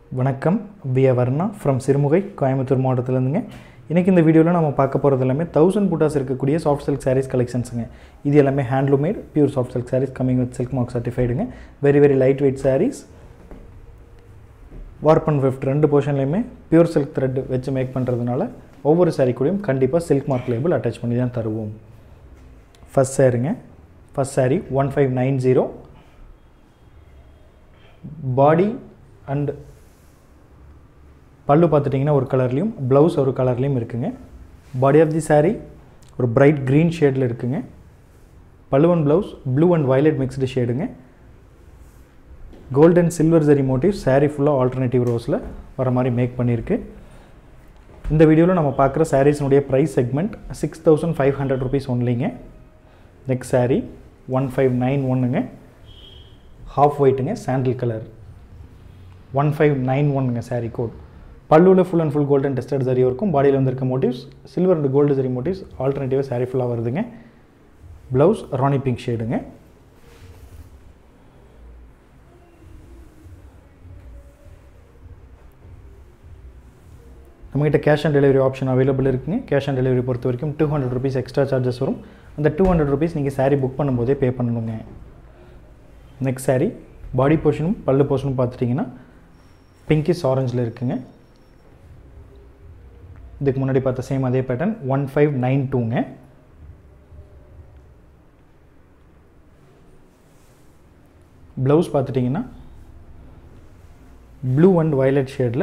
வணக்கம் பியா வர்ணா ஃப்ரம் சிறுமுகை கோயம்புத்தூர் மாவட்டத்திலேருந்துங்க இன்றைக்கி இந்த வீடியோவில் நம்ம பார்க்க போகிறது எல்லாமே தௌசண்ட் புட்டாஸ் இருக்கக்கூடிய சாஃப்ட் சில்க் சாரீஸ் கலெக்ஷன்ஸுங்க இது எல்லாமே handloom made pure soft silk saris coming with silk mark சர்டிஃபைடுங்க very very light weight saris warp and weft ரெண்டு போர்ஷன்லையுமே பியூர் சில்க் த்ரெட் வச்சு மேக் பண்ணுறதுனால ஒவ்வொரு சாரீ கூடயும் கண்டிப்பாக சில்க் மார்க் லேபிள் அட்டாச் பண்ணி தான் தருவோம் ஃபஸ்ட் சாரிங்க first sari one five nine zero body and pallu பார்த்துட்டிங்கன்னா ஒரு கலர்லேயும் ப்ளவுஸ் ஒரு கலர்லேயும் இருக்குங்க பாடி ஆஃப் தி saree ஒரு பிரைட் க்ரீன் ஷேடில் இருக்குங்க pallu and blouse blue and violet mixed ஷேடுங்க gold and silver zari motif saree ஃபுல்லாக ஆல்டர்னேட்டிவ் ரோஸில் வர மாதிரி மேக் பண்ணியிருக்கு இந்த வீடியோவில் நம்ம பார்க்குற சாரீஸினுடைய price segment six thousand five hundred rupees ஒன்லிங்க next saree one five nine ஒன்றுங்க half ஒயிட்டுங்க sandal colour one five nine ஒன்னுங்க saree கோட் பல்லுவில் full and full golden tested zari இருக்கும் பாடியில் வந்திருக்க motifs silver and gold zari motifs ஆல்டர்னேட்டிவாக saree ஃபுல்லாக வருதுங்க ப்ளவுஸ் ராணி பிங்க் ஷேடுங்க நம்மகிட்ட cash on delivery option available இருக்குங்க கேஷ் ஆன் டெலிவரி பொறுத்த வரைக்கும் two hundred rupees extra charges வரும் அந்த டூ ஹண்ட்ரட் ருபீஸ் நீங்கள் saree புக் பண்ணும்போதே பே பண்ணணுங்க நெக்ஸ்ட் saree பாடி போர்ஷனும் பல்லு போர்ஷனும் பார்த்துட்டிங்கன்னா பிங்கிஸ் ஆரஞ்சில் இருக்குங்க இதுக்கு முன்னாடி பார்த்த சேம் அதே பேட்டர்ன் ஒன் ஃபைவ் நைன் டூங்க ப்ளவுஸ் பார்த்துட்டிங்கன்னா ப்ளூ அண்ட் வயலட் ஷேடில்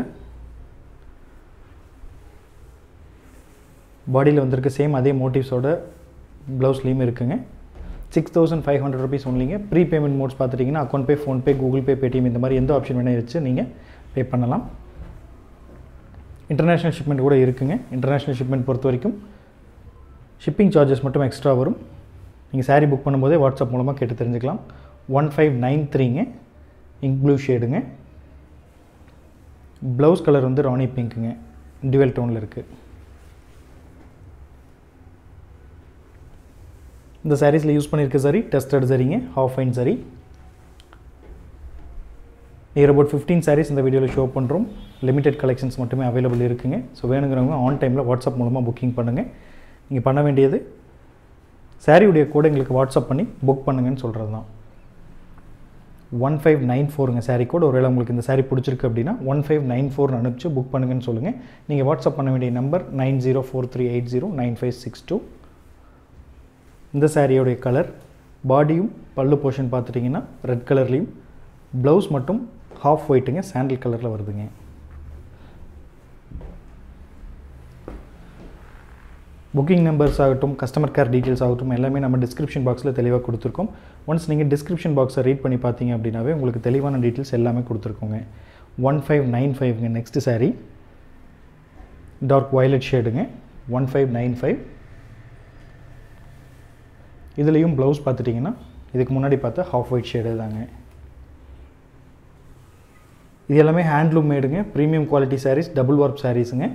பாடியில் வந்திருக்க சேம் அதே மோட்டிவ்ஸோட ப்ளவுஸ்லேயும் இருக்குங்க six thousand five hundred rupees ஒன்லிங்க ப்ரீ பேமெண்ட் மோட்ஸ் பார்த்துட்டிங்கன்னா account pay PhonePe Google Pay Paytm இந்த மாதிரி எந்த ஆப்ஷன் வேணால் வச்சு நீங்கள் பே பண்ணலாம் இன்டர்நேஷ்னல் ஷிப்மெண்ட் கூட இருக்குங்க இன்டர்நேஷ்னல் ஷிப்மெண்ட் பொறுத்த வரைக்கும் ஷிப்பிங் சார்ஜஸ் மட்டும் எக்ஸ்ட்ரா வரும் நீங்கள் saree புக் பண்ணும்போதே வாட்ஸ்அப் மூலமாக கேட்டு தெரிஞ்சுக்கலாம் ஒன் ஃபைவ் நைன் த்ரீங்க இங்க் ப்ளூ ஷேடுங்க ப்ளவுஸ் கலர் வந்து ராணி பிங்க்குங்க டிவெல் டோனில் இருக்குது இந்த சாரீஸில் யூஸ் பண்ணியிருக்க சரி டெஸ்டட் சரிங்க half fine zari near about fifteen saris இந்த வீடியோவில் ஷோ பண்ணுறோம் லிமிடெட் கலெக்ஷன்ஸ் மட்டுமே அவைலபிள் இருக்குங்க ஸோ வேணுங்கிறவங்க ஆன் டைமில் வாட்ஸ்அப் மூலமாக புக்கிங் பண்ணுங்கள் நீங்கள் பண்ண வேண்டியது சாரியுடைய கூட எங்களுக்கு வாட்ஸ்அப் பண்ணி புக் பண்ணுங்கன்னு சொல்கிறது தான் ஒன் ஃபைவ் நைன் ஃபோருங்க சாரீ கோட் ஒருவேளை உங்களுக்கு இந்த சாரீ பிடிச்சிருக்கு அப்படின்னா ஒன் ஃபைவ் நைன் ஃபோர்னு அனுப்பிச்சு புக் பண்ணுங்கன்னு சொல்லுங்கள் நீங்கள் வாட்ஸ்அப் பண்ண வேண்டிய number nine zero four three eight zero nine five six two இந்த சாரியோடைய கலர் பாடியும் பல்லு போர்ஷன் பார்த்துட்டிங்கன்னா ரெட் கலர்லேயும் ப்ளவுஸ் மட்டும் ஹாஃப் ஒயிட்டுங்க சாண்டில் கலரில் வருதுங்க புக்கிங் நம்பர்ஸ் ஆகட்டும் கஸ்டமர் கேர் டீட்டெயில்ஸ் ஆகட்டும் எல்லாமே நம்ம டிஸ்கிரிப்ஷன் பாக்ஸில் தெளிவாக கொடுத்துருக்கோம் ஒன்ஸ் நீங்கள் டிஸ்கிரிப்ஷன் பாக்ஸை ரீட் பண்ணி பார்த்தீங்க அப்படின்னாவே உங்களுக்கு தெளிவான டீட்டெயில்ஸ் எல்லாமே கொடுத்துருக்கோங்க ஒன் ஃபைவ் நைன் ஃபைவ்ங்க நெக்ஸ்ட் சாரீ டார்க் வயலட் ஷேடுங்க ஒன் ஃபைவ் நைன் ஃபைவ் இதுலேயும் ப்ளவுஸ் பார்த்துட்டிங்கன்னா இதுக்கு முன்னாடி பார்த்த ஹாஃப் ஒயிட் ஷேடு தாங்க இது எல்லாமே ஹேண்ட்லூம் மேடுங்க premium quality saris double work சாரீஸுங்க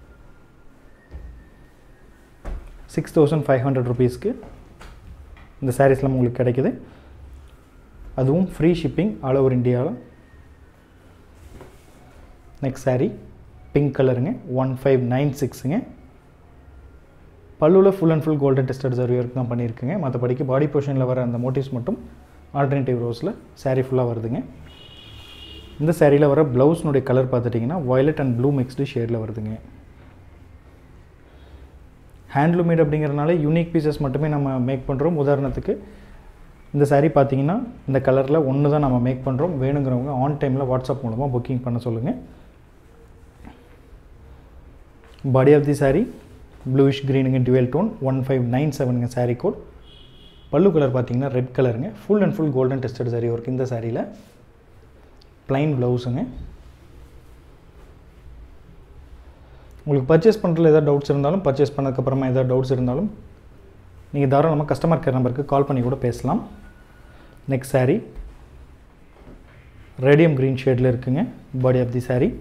சிக்ஸ் தௌசண்ட் ஃபைவ் ஹண்ட்ரட் ருபீஸ்க்கு இந்த சாரீஸ்லாம் உங்களுக்கு கிடைக்குது அதுவும் ஃப்ரீ ஷிப்பிங் ஆல் ஓவர் இந்தியாவில் நெக்ஸ்ட் சாரீ பிங்க் கலருங்க ஒன் ஃபைவ் நைன் சிக்ஸுங்க பல்லுவில் full and full golden tested zari work தான் பண்ணியிருக்குங்க மற்றபடிக்கு பாடி போர்ஷனில் வர அந்த மோட்டிவ்ஸ் மட்டும் ஆல்டர்னேட்டிவ் ரோஸில் சாரீ ஃபுல்லாக வருதுங்க இந்த சாரியில் வர ப்ளவுஸ்னுடைய கலர் பார்த்துட்டிங்கன்னா வயலட் அண்ட் ப்ளூ மிக்ஸ்டு ஷேடில் வருதுங்க ஹேண்ட்லூமேட் அப்படிங்கிறனால யூனிக் பீசஸ் மட்டுமே நம்ம மேக் பண்ணுறோம் உதாரணத்துக்கு இந்த சாரீ பார்த்தீங்கன்னா இந்த கலரில் ஒன்று தான் நம்ம மேக் பண்ணுறோம் வேணுங்கிறவங்க ஆன் டைமில் வாட்ஸ்அப் மூலமாக புக்கிங் பண்ண சொல்லுங்கள் body of the sari bluish க்ரீனுங்க dual tone one five nine செவனுங்க சாரீ கோட் பல்லு கலர் பார்த்தீங்கன்னா ரெட் கலருங்க full and full golden tested zari work இந்த சாரியில் ப்ளைன் ப்ளவுஸுங்க உங்களுக்கு பர்ச்சேஸ் பண்ணுறதுல ஏதாவது டவுட்ஸ் இருந்தாலும் பர்ச்சேஸ் பண்ணதுக்கப்புறமா ஏதாவது டவுட்ஸ் இருந்தாலும் நீங்கள் தாராளமாக கஸ்டமர் கேர் நம்பருக்கு கால் பண்ணி கூட பேசலாம் நெக்ஸ்ட் சாரீ ரேடியம் க்ரீன் ஷேடில் இருக்குங்க பாடி ஆஃப் தி சாரீ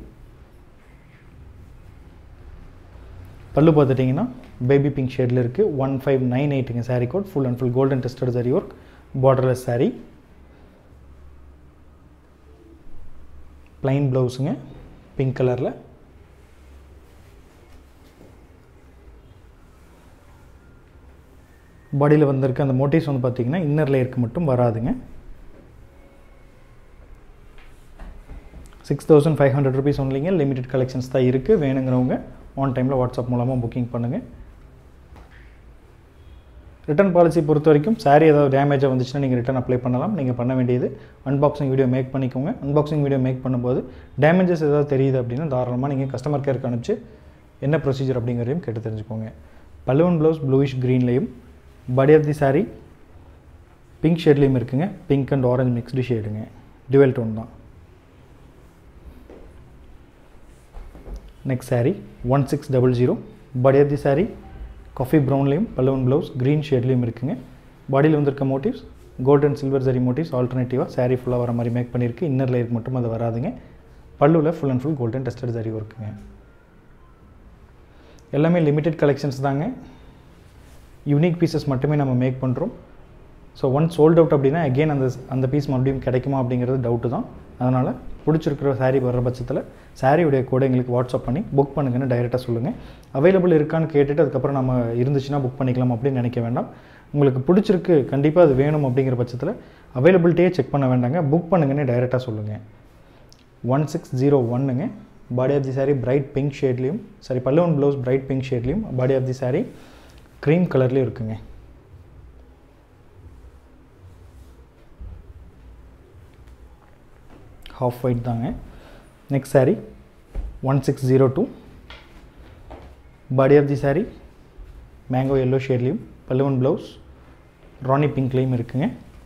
பல்லு பார்த்துட்டிங்கன்னா பேபி பிங்க் ஷேடில் இருக்குது ஒன் ஃபைவ் நைன் எயிட்டுங்க sari code full and full golden tested zari work borderless sari plain ப்ளவுஸுங்க பிங்க் கலரில் பாடியில் வந்திருக்க அந்த மோட்டிவ்ஸ் வந்து பார்த்திங்கன்னா இன்னர் லேயருக்கு மட்டும் வராதுங்க six thousand five hundred rupees ஒன்லிங்க லிமிடெட் கலெக்ஷன்ஸ் தான் இருக்குது வேணுங்கிறவங்க ஆன் டைமில் வாட்ஸ்அப் மூலமாக புக்கிங் பண்ணுங்கள் ரிட்டர்ன் பாலிசி பொறுத்த வரைக்கும் சாரீ ஏதாவது டேமேஜாக வந்துச்சுன்னா நீங்கள் ரிட்டர்ன் அப்ளை பண்ணலாம் நீங்கள் பண்ண வேண்டியது அன்பாக்சிங் வீடியோ மேக் பண்ணிக்கோங்க அன்பாக்சிங் வீடியோ மேக் பண்ணும்போது டேமேஜஸ் ஏதாவது தெரியுது அப்படின்னா தாராளமாக நீங்கள் கஸ்டமர் கேருக்கு அனுப்பிச்சு என்ன ப்ரொசீஜர் அப்படிங்கிறதையும் கேட்டு தெரிஞ்சுக்கோங்க பல்லுவன் ப்ளவுஸ் ப்ளூயிஷ் க்ரீன்லேயும் body of the sari pink ஷேட்லேயும் இருக்குங்க பிங்க் அண்ட் ஆரஞ்ச் மிக்ஸ்டு ஷேடுங்க டுவெல் டோன் தான் next sari one six double zero body of the sari coffee ப்ரௌன்லேயும் பல்லுவன் ப்ளவுஸ் க்ரீன் ஷேட்லேயும் இருக்குங்க பாடியில் வந்திருக்க motifs gold and silver zari motifs ஆல்டர்னேட்டிவாக சாரீ ஃபுல்லாக வர மாதிரி மேக் பண்ணியிருக்கு இன்னர் லேயருக்கு மட்டும் அது வராதுங்க பல்லுவில் full and full golden tested zari ஒர்க்குங்க எல்லாமே லிமிட்டெட் கலெக்ஷன்ஸ் தாங்க யூனிக் பீசஸ் மட்டுமே நம்ம மேக் பண்ணுறோம் ஸோ ஒன் சோல்ட் அவுட் அப்படின்னா அகெயின் அந்த அந்த பீஸ் மறுபடியும் கிடைக்குமா அப்படிங்கிறது டவுட்டு தான் அதனால் பிடிச்சிருக்கிற சாரீ வர்ற பட்சத்தில் சாரியுடைய கூட எங்களுக்கு வாட்ஸ்அப் பண்ணி புக் பண்ணுங்கன்னு டைரெக்டாக சொல்லுங்கள் அவைலபிள் இருக்கான்னு கேட்டுட்டு அதுக்கப்புறம் நம்ம இருந்துச்சுன்னா புக் பண்ணிக்கலாம் அப்படின்னு நினைக்க வேண்டாம் உங்களுக்கு பிடிச்சிருக்கு கண்டிப்பாக அது வேணும் அப்படிங்கிற பட்சத்தில் அவைலபிலிட்டியே செக் பண்ண வேண்டாங்க புக் பண்ணுங்கன்னு டைரெக்டாக சொல்லுங்கள் ஒன் சிக்ஸ் ஜீரோ ஒன்னுங்க body of the sari bright pink ஷேட்லேயும் சாரி பல்லுவன் ப்ளவுஸ் பிரைட் பிங்க் ஷேட்லேயும் body of the sari cream கலர்லேயும் இருக்குங்க ஹாஃப் ஒயிட் தாங்க next sari one six zero two body of the sari mango yellow ஷேட்லேயும் பல்லுவன் ப்ளவுஸ் ராணி பிங்க்லேயும் இருக்குங்க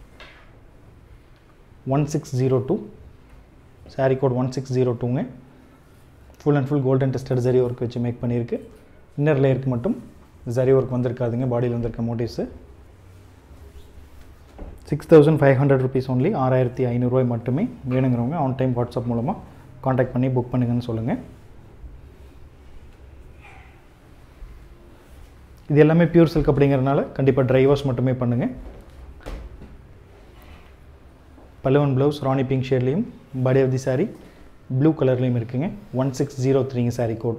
one six zero two sari code one six zero டூங்க full and full golden tested zari work வச்சு make பண்ணியிருக்கு இன்னர் லேயருக்கு மட்டும் ஜரி ஒர்க் வந்திருக்காதுங்க பாடியில் வந்திருக்க motifs six thousand five hundred rupees only ஆறாயிரத்தி ஐநூறுரூவாய் மட்டுமே வேணுங்கிறவங்க ஆன் டைம் வாட்ஸ்அப் மூலமாக காண்டாக்ட் பண்ணி புக் பண்ணுங்கன்னு சொல்லுங்கள் இது எல்லாமே பியூர் சில்க் அப்படிங்கிறதுனால கண்டிப்பாக ட்ரை வாஷ் மட்டுமே பண்ணுங்கள் பல்லுவன் ப்ளவுஸ் ராணி பிங்க் ஷேட்லேயும் body of the sari blue கலர்லேயும் இருக்குங்க ஒன் சிக்ஸ் ஜீரோ த்ரீங்க சாரீ கோட்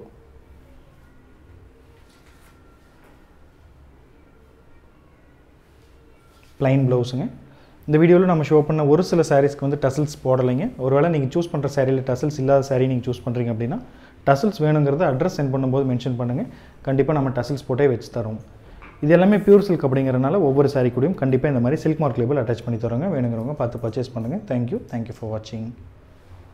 ப்ளைன் ப்ளவுஸுங்க இந்த வீடியோவில் நம்ம ஷோ பண்ண ஒரு சில சாரீஸ்க்கு வந்து டசல்ஸ் போடலைங்க ஒருவேளை நீங்கள் சூஸ் பண்ணுற சாரியில் டசல்ஸ் இல்லாத சாரீ நீங்கள் சூஸ் பண்ணுறீங்க அப்படின்னா டசல்ஸ் வேணுங்கிறத அட்ரஸ் சென்ட் பண்ணும்போது மென்ஷன் பண்ணுங்கள் கண்டிப்பாக நம்ம டசல்ஸ் போட்டே வச்சு தரோம் இது எல்லாமே பியூர் சில்க் அப்படிங்கிறனால ஒவ்வொரு சாரீ கூடயும் கண்டிப்பாக இந்த மாதிரி சில்க் மார்க் லேபிள் அட்டாச் பண்ணி தரோங்க வேணுங்கிறவங்க பார்த்து பர்ச்சேஸ் பண்ணுங்கள் தேங்க்யூ தேங்க்யூ ஃபார் வாட்சிங்